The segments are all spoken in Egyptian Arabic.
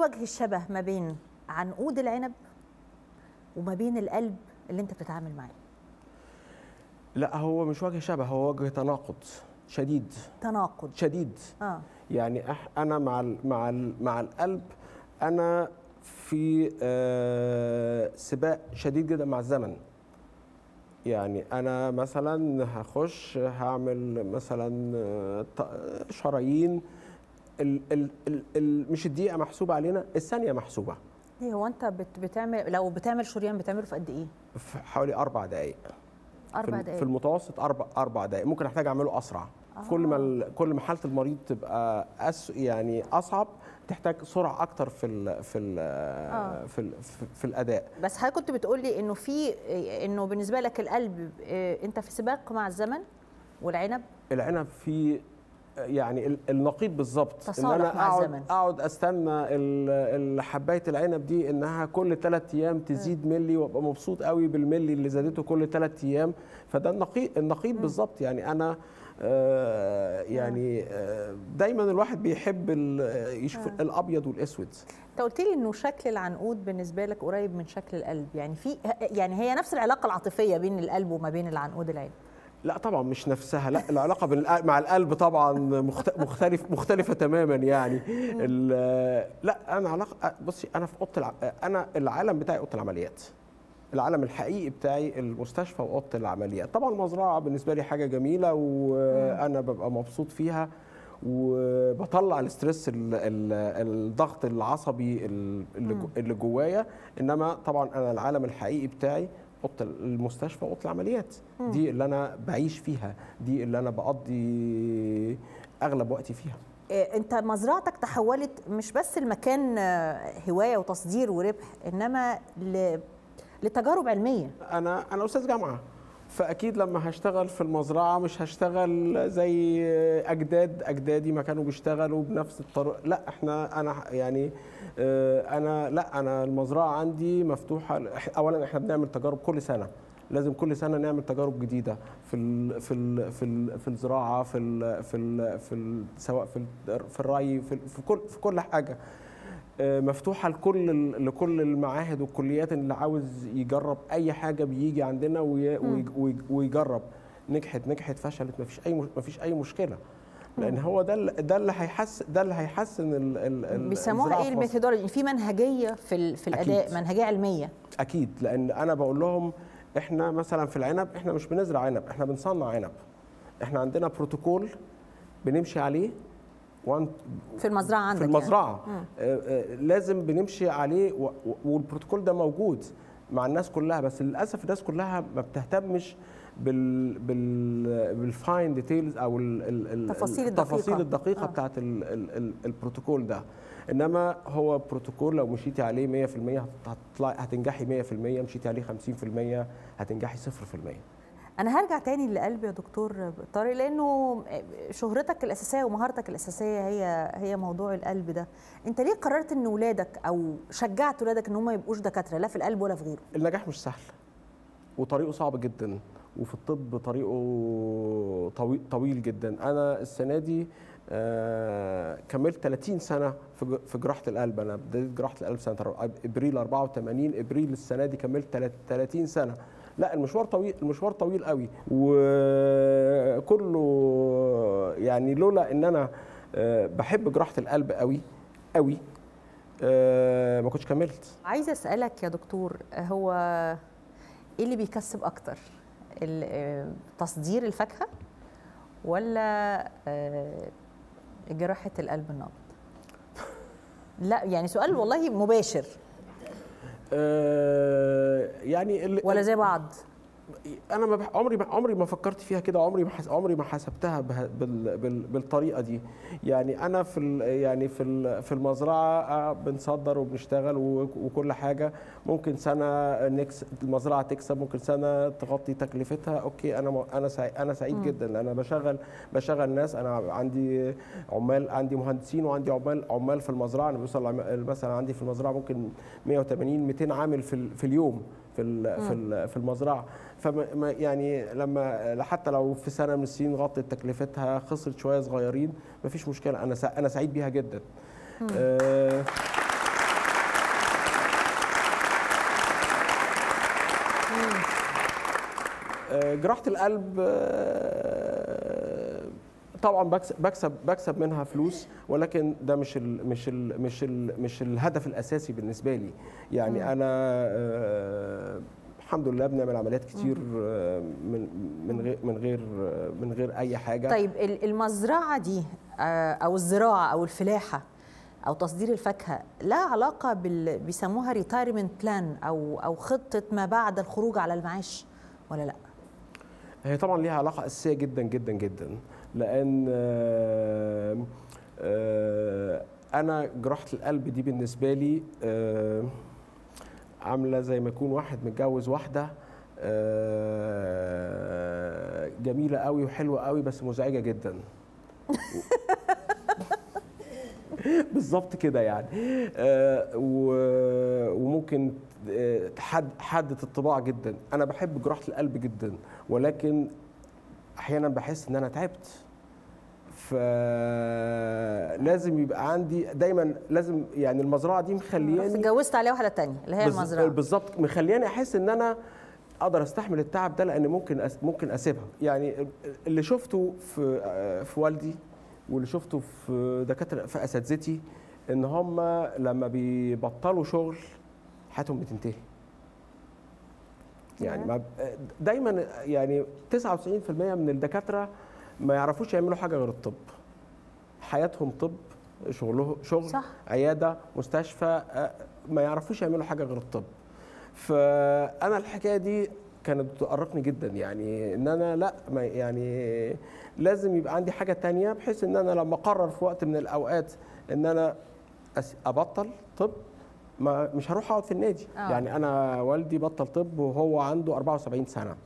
وجه الشبه ما بين عنقود العنب وما بين القلب اللي انت بتتعامل معاه لا هو مش وجه شبه هو وجه تناقض شديد تناقض شديد اه يعني أح انا مع ال مع ال مع القلب انا في آه سباق شديد جدا مع الزمن يعني انا مثلا هخش هعمل مثلا آه، ط- شرايين ال ال ال ال مش الدقيقه محسوبه علينا الثانيه محسوبه ايه هو انت بت بتعمل لو بتعمل شريان بتعمله في قد ايه في حوالي اربع دقائق اربع في, في دقائق المتوسط اربع اربع دقائق ممكن احتاج اعمله اسرع كل ما ال- كل ما حاله المريض تبقى أس يعني اصعب تحتاج سرعه اكتر في ال في ال آه. في, ال في, في الاداء بس حضرتك كنت بتقول لي انه في انه بالنسبه لك القلب آه، انت في سباق مع الزمن والعنب العنب في يعني ال- النقيض بالظبط ان تصالح انا مع اقعد الزمن. اقعد استنى ال- ال- حبايه العنب دي انها كل ثلاث ايام تزيد ملي وابقى مبسوط قوي بالملي اللي زادته كل ثلاث ايام فده النقيض النقيض بالظبط يعني انا آه يعني آه دايما الواحد بيحب ال- يشوف الابيض والاسود انت قلت لي انه شكل العنقود بالنسبه لك قريب من شكل القلب يعني في يعني هي نفس العلاقه العاطفيه بين القلب وما بين العنقود العنب لا طبعا مش نفسها لا العلاقه بين القلب مع القلب طبعا مخت- مختلف مختلفه تماما يعني ال- لا انا علاقه بصي انا في اوضه الع... انا العالم بتاعي اوضه العمليات العالم الحقيقي بتاعي المستشفى واوضه العمليات طبعا المزرعه بالنسبه لي حاجه جميله وانا ببقى مبسوط فيها وبطلع الاسترس ال- ال- الضغط العصبي ال- اللي جو- اللي جوايا انما طبعا انا العالم الحقيقي بتاعي اوضه المستشفى واوضه العمليات دي اللي انا بعيش فيها دي اللي انا بقضي اغلب وقتي فيها إيه، انت مزرعتك تحولت مش بس المكان آه، هوايه وتصدير وربح انما ل... لتجارب علميه انا انا استاذ جامعه فاكيد لما هشتغل في المزرعه مش هشتغل زي اجداد اجدادي ما كانوا بيشتغلوا بنفس الطريقه لا احنا انا يعني آه، انا لا انا المزرعه عندي مفتوحه إح- اولا احنا بنعمل تجارب كل سنه لازم كل سنه نعمل تجارب جديده في ال في ال في ال في الزراعه في ال في ال في ال سواء في ال في الري في, ال- في كل في كل حاجه آه، مفتوحه لكل ال- لكل المعاهد والكليات اللي عاوز يجرب اي حاجه بيجي عندنا وي- وي- وي- ويجرب نجحت نجحت فشلت مفيش اي مش- مفيش اي مشكله لان هو ده اللي- ده اللي هيحسن ده اللي هيحسن ال- ال- ال- بيسموها الزراعة ايه في مصر. الميثودولوجي في منهجيه في ال... في الاداء أكيد. منهجيه علميه اكيد لان انا بقول لهم احنا مثلا في العنب احنا مش بنزرع عنب احنا بنصنع عنب احنا عندنا بروتوكول بنمشي عليه وان في المزرعه عندك في يعني. المزرعه آه، آه، لازم بنمشي عليه و- و- والبروتوكول ده موجود مع الناس كلها بس للاسف الناس كلها ما بتهتمش بال بال بالفاين ديتيلز او ال- ال- ال- التفاصيل التفاصيل الدقيقة. الدقيقه آه. بتاعت ال ال ال البروتوكول ده انما هو بروتوكول لو مشيتي عليه 100% هتطلعي هتنجحي 100% مشيتي عليه 50% هتنجحي 0% انا هرجع تاني للقلب يا دكتور طارق لانه شهرتك الاساسيه ومهارتك الاساسيه هي هي موضوع القلب ده انت ليه قررت ان ولادك او شجعت ولادك ان هم ما يبقوش دكاتره لا في القلب ولا في غيره النجاح مش سهل وطريقه صعب جدا وفي الطب طريقه طويل, طويل جدا انا السنه دي آه كملت 30 سنه في ج- في جراحه القلب انا بديت جراحه القلب سنه أر- ابريل 84 ابريل السنه دي كملت تلات- 30 سنه لا المشوار طويل المشوار طويل قوي وكله يعني لولا ان انا آه بحب جراحه القلب قوي قوي آه ما كنتش كملت عايزه اسالك يا دكتور هو ايه اللي بيكسب اكتر ال- آه، تصدير الفاكهه ولا آه، جراحه القلب النابض لا يعني سؤال والله مباشر آه يعني ال- ولا زي بعض انا ما بح... عمري ما عمري ما فكرت فيها كده عمري ما حس... عمري ما حسبتها به... بال... بال... بالطريقه دي يعني انا في ال... يعني في ال... في المزرعه آه، بنصدر وبنشتغل و... وكل حاجه ممكن سنه نكس... المزرعه تكسب ممكن سنه تغطي تكلفتها اوكي انا م... انا سعيد انا سعيد جدا لان انا بشغل بشغل ناس انا عندي عمال عندي مهندسين وعندي عمال عمال في المزرعه انا بوصل عم- مثلا عندي في المزرعه ممكن 180 200 عامل في ال... في اليوم في ال... في ال... في المزرعه فما ما- يعني لما حتى لو في سنه من السنين غطت تكلفتها خسرت شويه صغيرين مفيش مشكله انا سع- انا سعيد بيها جدا آه آه، جراحه القلب آه، طبعا بكسب بكسب بكسب منها فلوس ولكن ده مش ال مش ال مش ال مش الهدف الاساسي بالنسبه لي يعني انا آه، الحمد لله بنعمل عمليات كتير آه، من من غير من غير آه، من غير اي حاجه طيب ال- المزرعه دي آه، او الزراعه او الفلاحه او تصدير الفاكهه لها علاقه بال بيسموها ريتايرمنت بلان او او خطه ما بعد الخروج على المعاش ولا لا هي طبعا ليها علاقه اساسيه جدا جدا جدا لان آه، آه، انا جراحه القلب دي بالنسبه لي آه، عامله زي ما يكون واحد متجوز واحده آه، جميله قوي وحلوه قوي بس مزعجه جدا بالظبط كده يعني آه، و- وممكن آه، تحد حادة الطباع جدا انا بحب جراحه القلب جدا ولكن احيانا بحس ان انا تعبت فلازم يبقى عندي دايما لازم يعني المزرعه دي رحت مخلياني اتجوزت على واحده تانية اللي هي بالز- المزرعه بالظبط مخلياني احس ان انا اقدر استحمل التعب ده لان ممكن أس ممكن اسيبها يعني اللي شفته في في والدي واللي شفته في دكاتره في اساتذتي ان هم لما بيبطلوا شغل حياتهم بتنتهي يعني ما دايما يعني 99% من الدكاتره ما يعرفوش يعملوا حاجه غير الطب حياتهم طب شغله شغل صح. عياده مستشفى آه، ما يعرفوش يعملوا حاجه غير الطب فانا الحكايه دي كانت بتؤرقني جدا يعني ان انا لا ما يعني لازم يبقى عندي حاجه تانية بحيث ان انا لما اقرر في وقت من الاوقات ان انا أس- ابطل طب ما مش هروح اقعد في النادي آه. يعني انا والدي بطل طب وهو عنده 74 سنه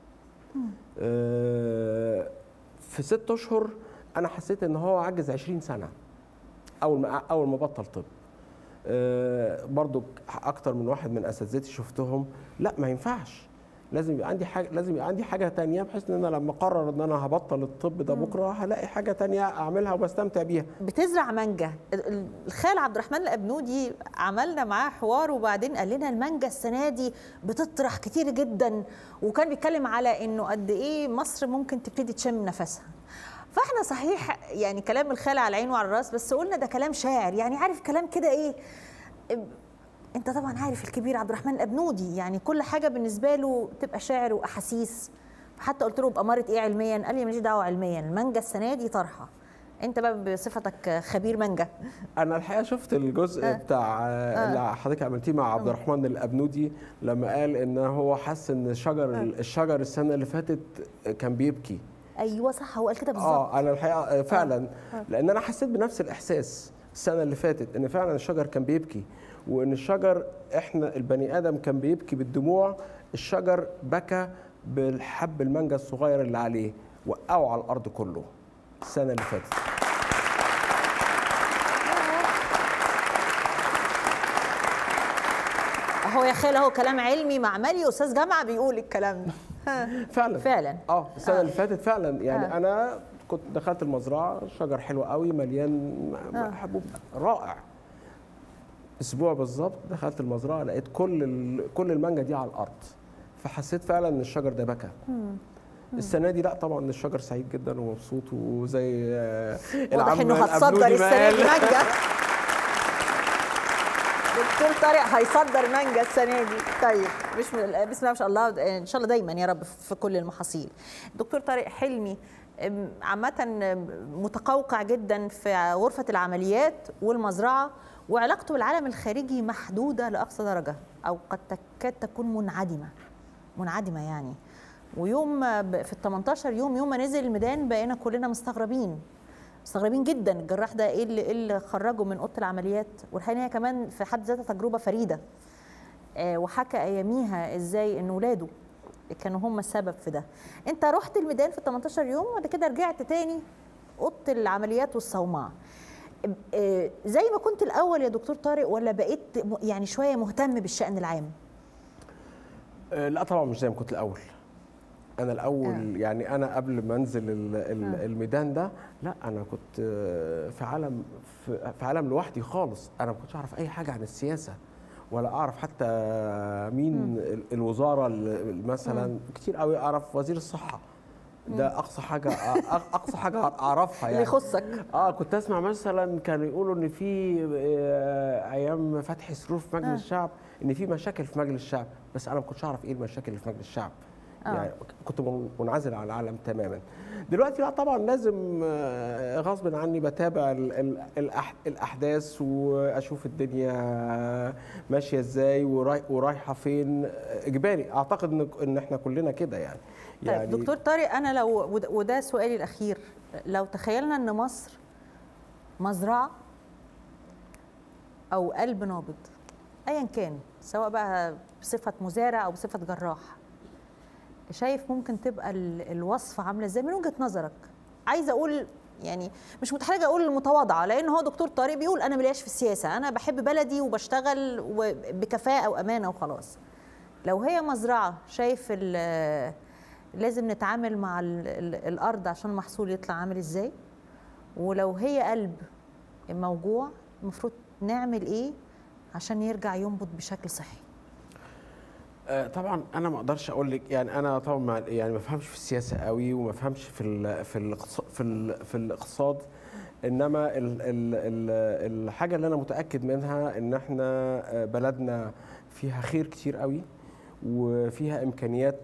آه، في ست اشهر انا حسيت ان هو عجز 20 سنه اول ما اول ما بطل طب آه، برضو اكتر من واحد من اساتذتي شفتهم لا ما ينفعش لازم يبقى عندي حاجه لازم يبقى عندي حاجه تانية بحيث ان انا لما اقرر ان انا هبطل الطب ده بكره هلاقي حاجه تانية اعملها وبستمتع بيها بتزرع مانجا ال- ال- الخال عبد الرحمن الابنودي عملنا معاه حوار وبعدين قال لنا المانجا السنه دي بتطرح كتير جدا وكان بيتكلم على انه قد ايه مصر ممكن تبتدي تشم نفسها فاحنا صحيح يعني كلام الخال على العين وعلى الراس بس قلنا ده كلام شاعر يعني عارف كلام كده ايه انت طبعا عارف الكبير عبد الرحمن الابنودي يعني كل حاجه بالنسبه له تبقى شعر واحاسيس حتى قلت له بأمارة ايه علميا قال لي ماليش دعوه علميا المانجا السنه دي طرحه انت بقى بصفتك خبير مانجا انا الحقيقه شفت الجزء آه. آه. بتاع آه. اللي حضرتك عملتيه مع عبد الرحمن الابنودي لما قال ان هو حس ان الشجر آه. الشجر السنه اللي فاتت كان بيبكي ايوه صح هو قال كده بالظبط اه انا الحقيقه آه، فعلا لان انا حسيت بنفس الاحساس السنه اللي فاتت ان فعلا الشجر كان بيبكي وان الشجر احنا البني ادم كان بيبكي بالدموع الشجر بكى بالحب المانجا الصغير اللي عليه وقعه على الارض كله السنه اللي فاتت اهو يا خال اهو كلام علمي معملي استاذ جامعه بيقول الكلام ده ها. فعلا فعلا اه السنه اللي فاتت فعلا يعني آه. انا كنت دخلت المزرعه شجر حلو قوي مليان آه. حبوب رائع اسبوع بالظبط دخلت المزرعه لقيت كل ال- كل المانجا دي على الارض فحسيت فعلا ان الشجر ده بكى السنه دي لا طبعا الشجر سعيد جدا ومبسوط وزي آه، واضح العم انه هتصدر الأبنودي ما السنه دي قال. مانجا دكتور طارق هيصدر مانجا السنه دي طيب مش بسم الله ما شاء الله ان شاء الله دايما يا رب في كل المحاصيل دكتور طارق حلمي أم، عامة أم، متقوقع جدا في غرفة العمليات والمزرعة وعلاقته بالعالم الخارجي محدودة لأقصى درجة أو قد تكاد تكون منعدمة منعدمة يعني ويوم ما ب- في ال 18 يوم يوم ما نزل الميدان بقينا كلنا مستغربين مستغربين جدا الجراح ده ايه اللي, إيه اللي خرجه من اوضه العمليات والحقيقه هي كمان في حد ذاتها تجربه فريده آه، وحكى اياميها ازاي ان ولاده كانوا هم السبب في ده انت رحت الميدان في ال 18 يوم وبعد كده رجعت تاني اوضه العمليات والصومعه آه، زي ما كنت الاول يا دكتور طارق ولا بقيت م- يعني شويه مهتم بالشان العام آه، لا طبعا مش زي ما كنت الاول انا الاول آه. آه. يعني انا قبل ما انزل ال- ال- آه. الميدان ده لا انا كنت آه، في عالم في في عالم لوحدي خالص انا ما كنتش اعرف اي حاجه عن السياسه ولا اعرف حتى مين ال- الوزاره ال- مثلا كتير قوي اعرف وزير الصحه ده اقصى حاجه أ- اقصى حاجه اعرفها اللي يعني يخصك اه كنت اسمع مثلا كانوا يقولوا ان في آه، ايام فتحي سرور في مجلس آه. الشعب ان في مشاكل في مجلس الشعب بس انا ما كنتش اعرف ايه المشاكل اللي في مجلس الشعب آه. يعني كنت من- منعزل عن العالم تماما دلوقتي لا طبعا لازم آه، غصب عني بتابع ال- ال- الأح- الاحداث واشوف الدنيا ماشيه ازاي وراي- ورايحه فين آه، اجباري اعتقد ان ان احنا كلنا كده يعني طيب دكتور طارق انا لو وده- وده سؤالي الاخير لو تخيلنا ان مصر مزرعه او قلب نابض ايا كان سواء بقى بصفه مزارع او بصفه جراح شايف ممكن تبقى ال- الوصفه عامله ازاي من وجهه نظرك عايزه اقول يعني مش متحرجه اقول المتواضعه لان هو دكتور طارق بيقول انا ملياش في السياسه انا بحب بلدي وبشتغل وب- بكفاءه وامانه وخلاص لو هي مزرعه شايف ال- لازم نتعامل مع ال ال الارض عشان المحصول يطلع عامل ازاي ولو هي قلب موجوع المفروض نعمل ايه عشان يرجع ينبض بشكل صحي آه، طبعا انا ما اقدرش اقول لك يعني انا طبعا ما يعني ما بفهمش في السياسه قوي وما بفهمش في ال في الاقتصاد في, ال في الاقتصاد انما ال ال ال الحاجه اللي انا متاكد منها ان احنا آه، بلدنا فيها خير كتير قوي وفيها امكانيات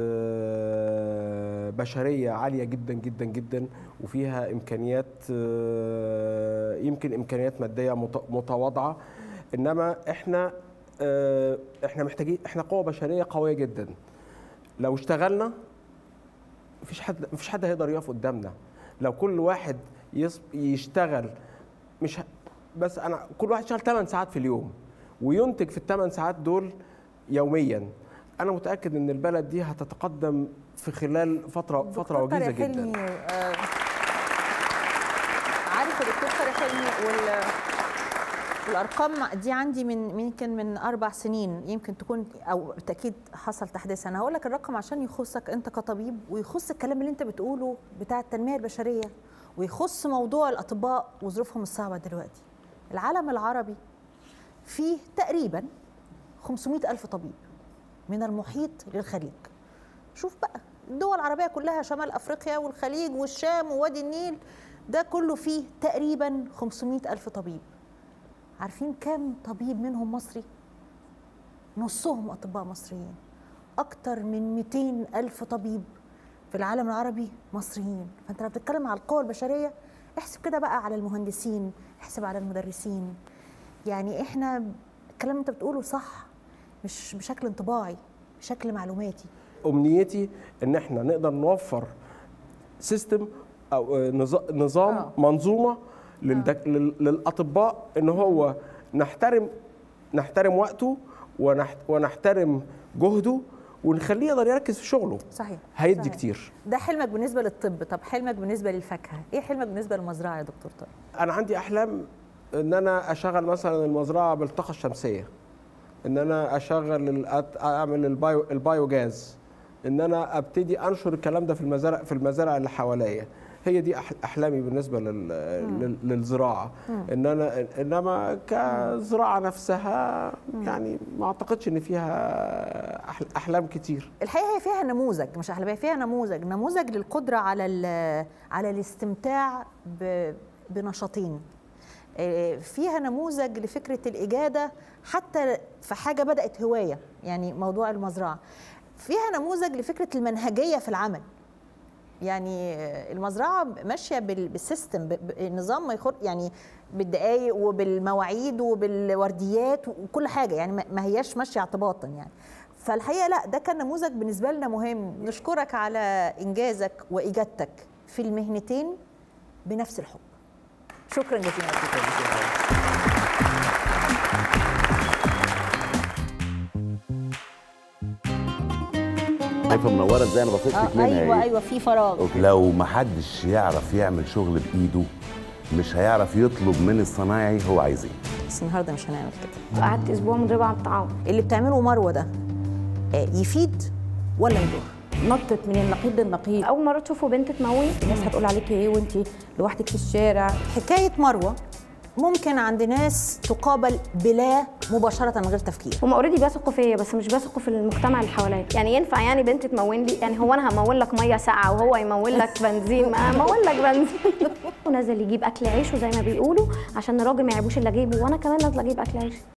آه، بشريه عاليه جدا جدا جدا وفيها امكانيات آه، يمكن امكانيات ماديه مت- متواضعه انما احنا آه، احنا محتاجين احنا قوه بشريه قويه جدا لو اشتغلنا مفيش حد مفيش حد هيقدر يقف قدامنا لو كل واحد يص- يشتغل مش ه- بس انا كل واحد يشتغل 8 ساعات في اليوم وينتج في الثمان ساعات دول يوميا انا متاكد ان البلد دي هتتقدم في خلال فتره فتره دكتور وجيزه طارق جدا حلمي آه، عارف يا دكتور طارق حلمي وال والارقام دي عندي من يمكن من اربع سنين يمكن تكون او بالتاكيد حصل تحديث انا هقول لك الرقم عشان يخصك انت كطبيب ويخص الكلام اللي انت بتقوله بتاع التنميه البشريه ويخص موضوع الاطباء وظروفهم الصعبه دلوقتي العالم العربي فيه تقريبا 500 ألف طبيب من المحيط للخليج شوف بقى الدول العربية كلها شمال أفريقيا والخليج والشام ووادي النيل ده كله فيه تقريبا 500 ألف طبيب عارفين كام طبيب منهم مصري؟ نصهم أطباء مصريين أكتر من 200 ألف طبيب في العالم العربي مصريين فأنت لما بتتكلم على القوى البشرية احسب كده بقى على المهندسين احسب على المدرسين يعني احنا الكلام اللي انت بتقوله صح مش بشكل انطباعي بشكل معلوماتي امنيتي ان احنا نقدر نوفر سيستم او آه، نظ- نظام آه. منظومه للدك... لل- للاطباء ان هو نحترم نحترم وقته ونحت... ونحترم جهده ونخليه يقدر يركز في شغله صحيح هيدي صحيح. كتير ده حلمك بالنسبه للطب طب حلمك بالنسبه للفاكهه ايه حلمك بالنسبه للمزرعه يا دكتور طارق انا عندي احلام ان انا اشغل مثلا المزرعه بالطاقه الشمسيه ان انا اشغل الأت- اعمل البايو البايو جاز ان انا ابتدي انشر الكلام ده في المزارع في المزارع اللي حواليا هي دي أح- احلامي بالنسبه لل... لل- للزراعه ان انا انما كزراعه نفسها يعني ما اعتقدش ان فيها أح- احلام كتير الحقيقه هي فيها نموذج مش احلام هي فيها نموذج نموذج للقدره على ال- على الاستمتاع ب- بنشاطين آه، فيها نموذج لفكره الاجاده حتى في حاجه بدات هوايه يعني موضوع المزرعه فيها نموذج لفكره المنهجيه في العمل يعني المزرعه ماشيه بال- بالسيستم ب- ب- النظام ما يخر يعني بالدقايق وبالمواعيد وبالورديات وكل حاجه يعني ما- ما هياش ماشيه اعتباطا يعني فالحقيقه لا ده كان نموذج بالنسبه لنا مهم نشكرك على انجازك واجادتك في المهنتين بنفس الحب شكرا جزيلا شايفه منوره ازاي انا بصيت لك آه منها ايوه إيه؟ ايوه في فراغ أوكي. لو محدش يعرف يعمل شغل بايده مش هيعرف يطلب من الصنايعي هو عايز ايه بس النهارده مش هنعمل كده قعدت اسبوع مدربه على الطعام اللي بتعمله مروه ده آه، يفيد ولا يضر نطت من النقيض للنقيض اول مره تشوفوا بنت تموي الناس هتقول عليكي ايه وانت لوحدك في الشارع حكايه مروه ممكن عند ناس تقابل بلا مباشره من غير تفكير هم اوريدي بيثقوا فيا بس مش بيثقوا في المجتمع اللي حواليا يعني ينفع يعني بنت تمون لي يعني هو انا همون لك ميه ساقعه وهو يمون لك بنزين ما همون لك بنزين ونازل يجيب اكل عيشه زي ما بيقولوا عشان الراجل ما يعيبوش اللي جيبه وانا كمان نازله اجيب اكل عيش